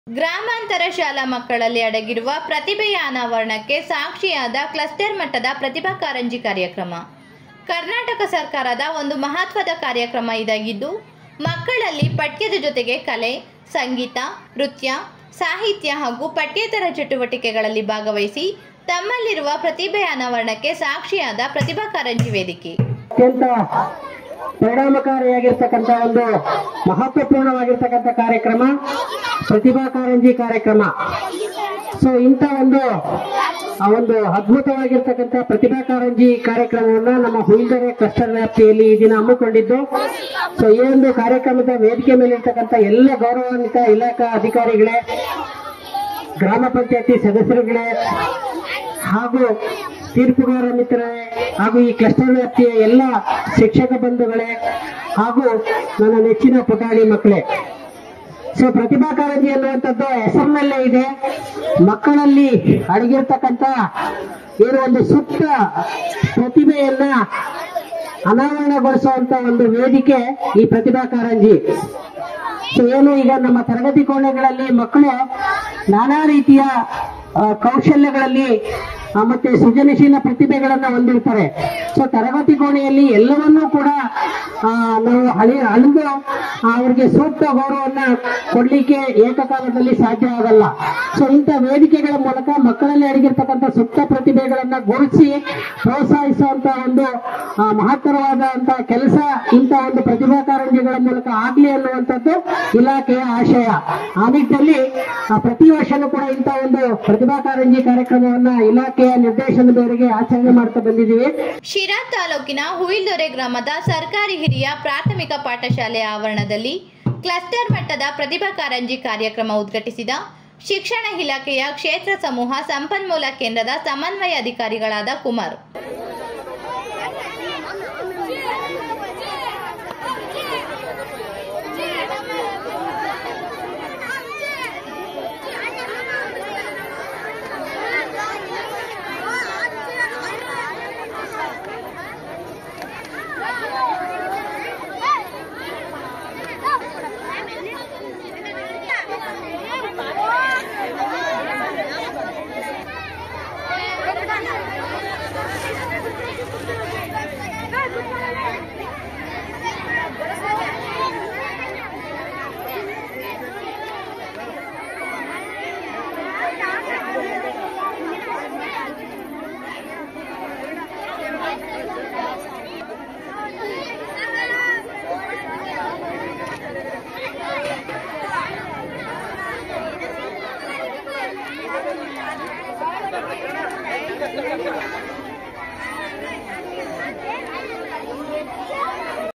ಗ್ರಾಮಾಂತರ ಶಾಲಾ ಮಕ್ಕಳಲ್ಲಿ ಅಡಗಿರುವ ಪ್ರತಿಭೆಯ ಅನಾವರಣಕ್ಕೆ ಸಾಕ್ಷಿಯಾದ ಕ್ಲಸ್ಟರ್ ಮಟ್ಟದ ಪ್ರತಿಭಾ ಕಾರಂಜಿ ಕಾರ್ಯಕ್ರಮ ಕರ್ನಾಟಕ ಸರ್ಕಾರದ ಒಂದು ಮಹತ್ವದ ಕಾರ್ಯಕ್ರಮ ಇದಾಗಿದ್ದು ಮಕ್ಕಳಲ್ಲಿ ಪಠ್ಯದ ಜೊತೆಗೆ ಕಲೆ ಸಂಗೀತ ನೃತ್ಯ ಸಾಹಿತ್ಯ ಹಾಗೂ ಪಠ್ಯೇತರ ಚಟುವಟಿಕೆಗಳಲ್ಲಿ ಭಾಗವಹಿಸಿ ತಮ್ಮಲ್ಲಿರುವ ಪ್ರತಿಭೆಯ ಅನಾವರಣಕ್ಕೆ ಸಾಕ್ಷಿಯಾದ ಪ್ರತಿಭಾ ಕಾರಂಜಿ ವೇದಿಕೆ ಅತ್ಯಂತ ಪರಿಣಾಮಕಾರಿಯಾಗಿರ್ತಕ್ಕಂಥ ಒಂದು ಮಹತ್ವಪೂರ್ಣವಾಗಿರ್ತಕ್ಕಂಥ ಕಾರ್ಯಕ್ರಮ ಪ್ರತಿಭಾ ಕಾರಂಜಿ ಕಾರ್ಯಕ್ರಮ ಸೊ ಇಂಥ ಒಂದು ಆ ಒಂದು ಅದ್ಭುತವಾಗಿರ್ತಕ್ಕಂಥ ಪ್ರತಿಭಾ ಕಾರಂಜಿ ಕಾರ್ಯಕ್ರಮವನ್ನ ನಮ್ಮ ಹುಯಿಲ್ದೆರೆ ಕ್ಲಸ್ಟರ್ ವ್ಯಾಪ್ತಿಯಲ್ಲಿ ಈ ದಿನ ಹಮ್ಮಿಕೊಂಡಿದ್ದು ಸೊ ಈ ಒಂದು ಕಾರ್ಯಕ್ರಮದ ವೇದಿಕೆ ಮೇಲಿರ್ತಕ್ಕಂಥ ಎಲ್ಲ ಗೌರವಾನ್ವಿತ ಇಲಾಖಾ ಅಧಿಕಾರಿಗಳೇ ಗ್ರಾಮ ಪಂಚಾಯತಿ ಸದಸ್ಯರುಗಳೇ ಹಾಗೂ ತೀರ್ಪುಗಾರ ಮಿತ್ರರೇ ಹಾಗೂ ಈ ಕ್ಲಸ್ಟರ್ ವ್ಯಾಪ್ತಿಯ ಎಲ್ಲ ಶಿಕ್ಷಕ ಬಂಧುಗಳೇ ಹಾಗೂ ನನ್ನ ನೆಚ್ಚಿನ ಪುಟಾಣಿ ಮಕ್ಕಳೇ ಸೊ ಪ್ರತಿಭಾ ಕಾರಂಜಿ ಅನ್ನುವಂಥದ್ದು ಹೆಸರಿನಲ್ಲೇ ಇದೆ ಮಕ್ಕಳಲ್ಲಿ ಅಡಗಿರ್ತಕ್ಕಂಥ ಏನು ಒಂದು ಸುಪ್ತ ಪ್ರತಿಭೆಯನ್ನ ಅನಾವರಣಗೊಳಿಸುವಂತ ಒಂದು ವೇದಿಕೆ ಈ ಪ್ರತಿಭಾ ಕಾರಂಜಿ ಸೊ ಏನು ಈಗ ನಮ್ಮ ತರಗತಿ ಕೋಣೆಗಳಲ್ಲಿ ಮಕ್ಕಳು ನಾನಾ ರೀತಿಯ ಆ, ಕೌಶಲ್ಯಗಳಲ್ಲಿ ಆ, ಮತ್ತೆ ಸೃಜನಶೀಲ ಪ್ರತಿಭೆಗಳನ್ನ ಹೊಂದಿರ್ತಾರೆ ಸೊ ತರಗತಿ ಕೋಣೆಯಲ್ಲಿ ಎಲ್ಲವನ್ನೂ ಕೂಡ ಆ, ನಾವು ಅಳಿ ಅಳಿದು ಅವ್ರಿಗೆ ಸೂಕ್ತ ಗೌರವವನ್ನ ಕೊಡ್ಲಿಕ್ಕೆ ಏಕಕಾಲದಲ್ಲಿ ಸಾಧ್ಯ ಆಗಲ್ಲ ಸೊ ಇಂಥ ವೇದಿಕೆಗಳ ಮೂಲಕ ಮಕ್ಕಳಲ್ಲಿ ಅಡಗಿರ್ತಕ್ಕಂಥ ಸೂಕ್ತ ಪ್ರತಿಭೆಗಳನ್ನ ಗುರುತಿಸಿ ಪ್ರೋತ್ಸಾಹಿಸುವಂತ ಒಂದು ಆ, ಮಹತ್ತರವಾದಂತಹ ಕೆಲಸ ಇಂಥ ಒಂದು ಪ್ರತಿಭಾ ಕಾರಂಜಿಗಳ ಮೂಲಕ ಆಗ್ಲಿ ಅನ್ನುವಂಥದ್ದು ಇಲಾಖೆಯ ಆಶಯ ಆ ನಿಟ್ಟಿನಲ್ಲಿ ಆ, ಪ್ರತಿ ವರ್ಷನೂ ಕೂಡ ಇಂಥ ಒಂದು ಪ್ರತಿಭಾ ಕಾರಂಜಿ ಕಾರ್ಯಕ್ರಮವನ್ನ ಇಲಾಖೆಯ ನಿರ್ದೇಶನದ ಮೇರೆಗೆ ಆಚರಣೆ ಮಾಡ್ತಾ ಬಂದಿದ್ದೀವಿ ಶಿರಾ ತಾಲೂಕಿನ ಹುಯಿಲ್ದೊರೆ ಗ್ರಾಮದ ಸರ್ಕಾರಿ ಹಿರಿಯ ಪ್ರಾಥಮಿಕ ಪಾಠಶಾಲೆಯ ಆವರಣದಲ್ಲಿ ಕ್ಲಸ್ಟರ್ ಮಟ್ಟದ ಪ್ರತಿಭಾ ಕಾರಂಜಿ ಕಾರ್ಯಕ್ರಮ ಉದ್ಘಾಟಿಸಿದ ಶಿಕ್ಷಣ ಇಲಾಖೆಯ ಕ್ಷೇತ್ರ ಸಮೂಹ ಸಂಪನ್ಮೂಲ ಕೇಂದ್ರದ ಸಮನ್ವಯ ಅಧಿಕಾರಿಗಳಾದ ಕುಮಾರ್